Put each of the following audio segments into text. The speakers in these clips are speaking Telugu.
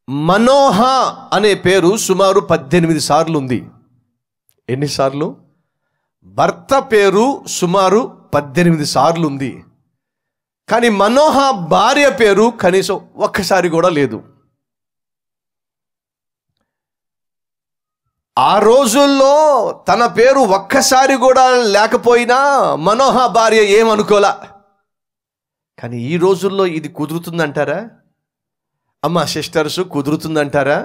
మనోహ అనే పేరు సుమారు పద్దెనిమిది సార్లు ఉంది ఎన్నిసార్లు భర్త పేరు సుమారు పద్దెనిమిది సార్లు ఉంది కానీ మనోహ భార్య పేరు కనీసం ఒక్కసారి కూడా లేదు ఆ రోజుల్లో తన పేరు ఒక్కసారి కూడా లేకపోయినా మనోహ భార్య ఏమనుకోలా కానీ ఈ రోజుల్లో ఇది కుదురుతుందంటారా అమ్మ సిస్టర్స్ కుదురుతుందంటారా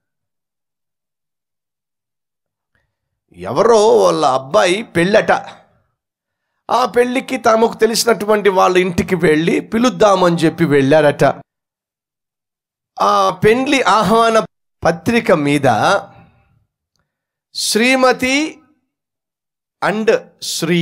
ఎవరో వాళ్ళ అబ్బాయి పెళ్ళట ఆ పెళ్ళికి తమకు తెలిసినటువంటి వాళ్ళ ఇంటికి వెళ్ళి పిలుద్దామని చెప్పి వెళ్ళారట ఆ పెండ్లి ఆహ్వాన పత్రిక మీద శ్రీమతి అండ్ శ్రీ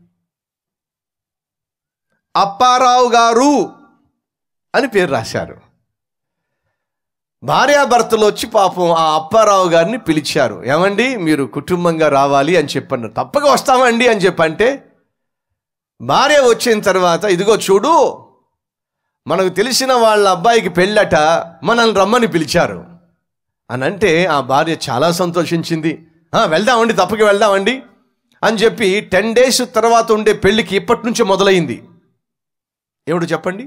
అప్పారావు గారు అని పేరు రాశారు భార్యాభర్తలు వచ్చి పాపం ఆ అప్పారావు గారిని పిలిచారు ఏమండి మీరు కుటుంబంగా రావాలి అని చెప్పన్నారు తప్పక వస్తామండి అని చెప్పంటే భార్య వచ్చిన తర్వాత ఇదిగో చూడు మనకు తెలిసిన వాళ్ళ అబ్బాయికి పెళ్ళట మనల్ని రమ్మని పిలిచారు అని అంటే ఆ భార్య చాలా సంతోషించింది "ఆ, వెళ్దామండి తప్పక వెళ్దామండి అని చెప్పి టెన్ డేస్ తర్వాత ఉండే పెళ్ళికి ఇప్పటి నుంచే మొదలైంది ఏమిటి చెప్పండి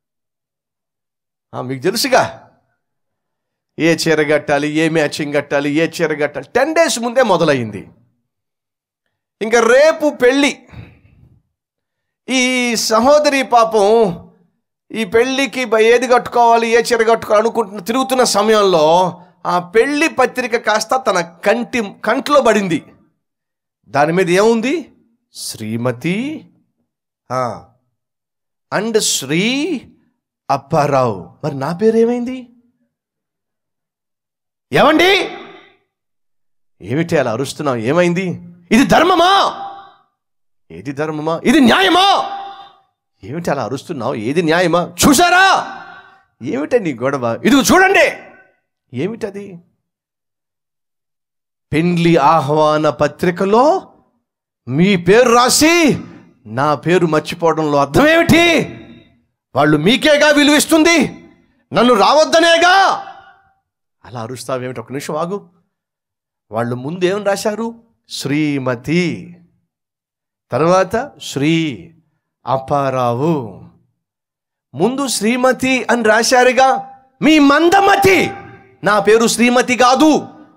ఆ, మీకు తెలుసుగా ఏ చీర కట్టాలి ఏ మ్యాచింగ్ కట్టాలి ఏ చీర కట్టాలి టెన్ డేస్ ముందే మొదలైంది ఇంకా రేపు పెళ్ళి ఈ సహోదరి పాపం ఈ పెళ్ళికి బ- ఏది కట్టుకోవాలి ఏ చీర కట్టుకోవాలి అనుకుంటున్న తిరుగుతున్న సమయంలో ఆ పెళ్లి పత్రిక కాస్త తన కంటి కంట్లో పడింది దాని మీద ఏముంది శ్రీమతి ఆ, అండ్ శ్రీ అప్పారావు మరి నా పేరు ఏమైంది ఏమండి ఏమిటి అలా అరుస్తున్నావు ఏమైంది ఇది ధర్మమా ఏది ధర్మమా ఇది న్యాయమా ఏమిటి అలా అరుస్తున్నావు ఏది న్యాయమా చూసారా ఏమిట నీ గొడవ ఇది చూడండి ఏమిటది పెండ్లి ఆహ్వాన పత్రికలో మీ పేరు రాసి నా పేరు మర్చిపోవడంలో అర్థం ఏమిటి వాళ్ళు మీకేగా విలువిస్తుంది నన్ను రావద్దనేగా అలా అరుస్తావేమిటి ఒక నిమిషం ఆగు వాళ్ళు ముందు ఏం రాశారు శ్రీమతి తర్వాత శ్రీ అప్పారావు ముందు శ్రీమతి అని రాశారుగా మీ మందమతి నా పేరు శ్రీమతి కాదు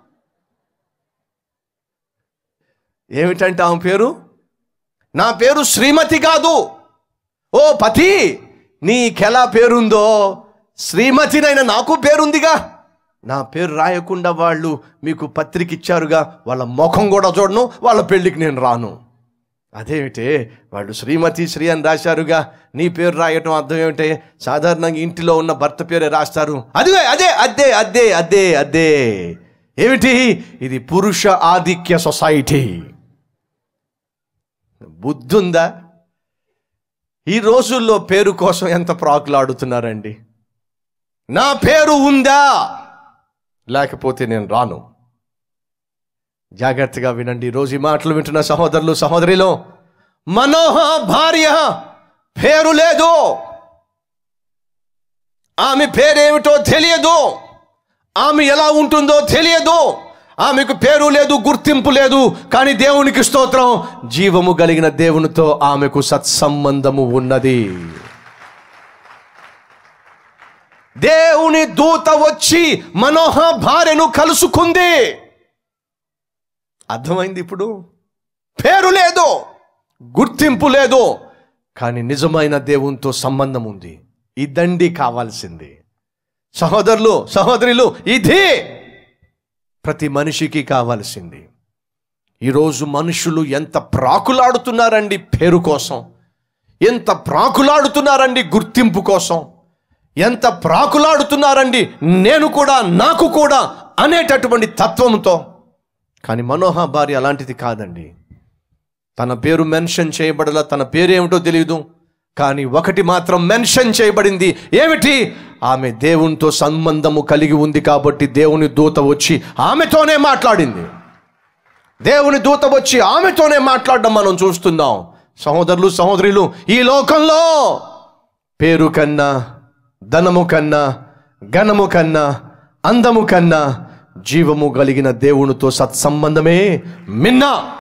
ఏమిటంటే ఆమె పేరు నా పేరు శ్రీమతి కాదు ఓ పతి నీకెలా పేరుందో శ్రీమతినైనా నాకు పేరుందిగా నా పేరు రాయకుండా వాళ్ళు మీకు పత్రిక ఇచ్చారుగా వాళ్ళ ముఖం కూడా చూడను వాళ్ళ పెళ్ళికి నేను రాను అదేమిటే వాళ్ళు శ్రీమతి శ్రీ అని రాశారుగా నీ పేరు రాయటం అర్థం ఏమిటే సాధారణంగా ఇంటిలో ఉన్న భర్త పేరే రాస్తారు అదే అదే అదే అదే అదే అదే ఏమిటి ఇది పురుష ఆధిక్య సొసైటీ బుద్ధుందా ఈ రోజుల్లో పేరు కోసం ఎంత ప్రాకులాడుతున్నారండి నా పేరు ఉందా లేకపోతే నేను రాను జాగ్రత్తగా వినండి ఈరోజు ఈ మాటలు వింటున్న సహోదరులు సహోదరిలో మనోహ భార్య పేరు లేదు ఆమె పేరేమిటో తెలియదు ఆమె ఎలా ఉంటుందో తెలియదు ఆమెకు పేరు లేదు గుర్తింపు లేదు కానీ దేవునికి స్తోత్రం జీవము కలిగిన దేవునితో ఆమెకు సత్సంబంధము ఉన్నది దేవుని దూత వచ్చి మనోహ భార్యను కలుసుకుంది అర్థమైంది ఇప్పుడు పేరు లేదు గుర్తింపు లేదు కానీ నిజమైన దేవునితో సంబంధం ఉంది ఈ దండి కావాల్సింది సహోదరులు సహోదరులు ఇది ప్రతి మనిషికి కావాల్సింది ఈరోజు మనుషులు ఎంత ప్రాకులాడుతున్నారండి పేరు కోసం ఎంత ప్రాకులాడుతున్నారండి గుర్తింపు కోసం ఎంత ప్రాకులాడుతున్నారండి నేను కూడా నాకు కూడా అనేటటువంటి తత్వంతో కానీ మనోహ భార్య అలాంటిది కాదండి తన పేరు మెన్షన్ చేయబడలా తన పేరేమిటో తెలియదు కానీ ఒకటి మాత్రం మెన్షన్ చేయబడింది ఏమిటి ఆమె దేవునితో సంబంధము కలిగి ఉంది కాబట్టి దేవుని దూత వచ్చి ఆమెతోనే మాట్లాడింది దేవుని దూత వచ్చి ఆమెతోనే మాట్లాడడం మనం చూస్తున్నాం సహోదరులు సహోదరులు ఈ లోకంలో పేరు కన్నా ధనము కన్నా ఘనము కన్నా అందము కన్నా జీవము కలిగిన దేవునితో సత్సంబంధమే మిన్నా